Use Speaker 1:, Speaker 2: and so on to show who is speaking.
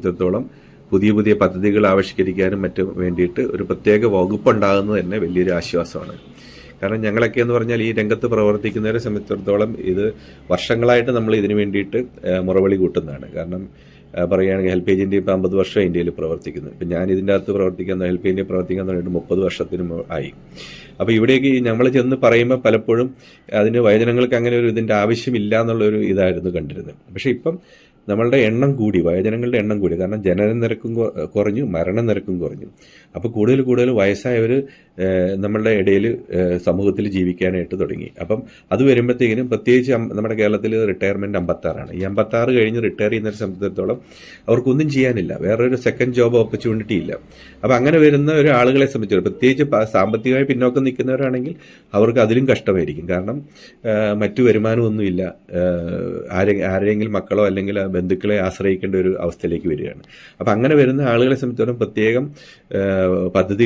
Speaker 1: സംബന്ധിച്ചിടത്തോളം പുതിയ പുതിയ പദ്ധതികൾ ആവിഷ്കരിക്കാനും മറ്റും വേണ്ടിയിട്ട് ഒരു പ്രത്യേക വകുപ്പ് ഉണ്ടാകുന്നത് തന്നെ വലിയൊരു ആശ്വാസമാണ് കാരണം ഞങ്ങളൊക്കെ എന്ന് പറഞ്ഞാൽ ഈ രംഗത്ത് പ്രവർത്തിക്കുന്നവരെ സംബന്ധിച്ചിടത്തോളം ഇത് വർഷങ്ങളായിട്ട് നമ്മൾ ഇതിനു വേണ്ടിയിട്ട് ഏഹ്, മുറവിളി കൂട്ടുന്നതാണ് കാരണം ഏഹ്, പറയുകയാണെങ്കിൽ ഹെൽപ്പ് ഏജന്റ് ഇപ്പം അമ്പത് വർഷം ഇന്ത്യയിൽ പ്രവർത്തിക്കുന്നു ഇപ്പം ഞാൻ ഇതിൻ്റെ അകത്ത് പ്രവർത്തിക്കുന്ന ഹെൽപ്പ് ഏജന്റ് പ്രവർത്തിക്കാൻ തുടങ്ങിയിട്ട് മുപ്പത് വർഷത്തിന് മു- ആയി അപ്പോൾ ഇവിടേക്ക് നമ്മൾ ചെന്ന് പറയുമ്പോൾ പലപ്പോഴും അതിന് വയോജനങ്ങൾക്ക് അങ്ങനെ ഒരു ഇതിൻ്റെ ആവശ്യമില്ല എന്നുള്ളൊരു ഇതായിരുന്നു കണ്ടിരുന്നത് പക്ഷേ ഇപ്പം നമ്മളുടെ എണ്ണം കൂടി വയോജനങ്ങളുടെ എണ്ണം കൂടി കാരണം ജനന നിരക്കും കൊ- കുറഞ്ഞു മരണനിരക്കും കുറഞ്ഞു അപ്പോൾ കൂടുതൽ കൂടുതൽ വയസ്സായവർ നമ്മളുടെ ഇടയിൽ സമൂഹത്തിൽ ജീവിക്കാനായിട്ട് തുടങ്ങി അപ്പം അത് വരുമ്പോഴത്തേക്കിനും പ്രത്യേകിച്ച് അം- നമ്മുടെ കേരളത്തിൽ റിട്ടയർമെന്റ് അമ്പത്താറാണ് ഈ അമ്പത്താറ് കഴിഞ്ഞ് റിട്ടയർ ചെയ്യുന്നവരെ സംബന്ധിച്ചിടത്തോളം അവർക്കൊന്നും ചെയ്യാനില്ല വേറൊരു സെക്കൻഡ് ജോബ് ഓപ്പർച്യൂണിറ്റി ഇല്ല അപ്പം അങ്ങനെ വരുന്ന ഒരു ആളുകളെ സംബന്ധിച്ചിടത്തോളം പ്രത്യേകിച്ച് പ- സാമ്പത്തികമായി പിന്നോക്കം നിൽക്കുന്നവരാണെങ്കിൽ അവർക്ക് അതിലും കഷ്ടമായിരിക്കും കാരണം ആ, മറ്റു വരുമാനമൊന്നുമില്ല ആ, ആരെ ആരെങ്കിലും മക്കളോ അല്ലെങ്കിൽ ആ ബന്ധുക്കളെ ആശ്രയിക്കേണ്ട ഒരു അവസ്ഥയിലേക്ക് വരികയാണ് അപ്പം അങ്ങനെ വരുന്ന ആളുകളെ സംബന്ധിച്ചിടത്തോളം പ്രത്യേകം ആ, പദ്ധതി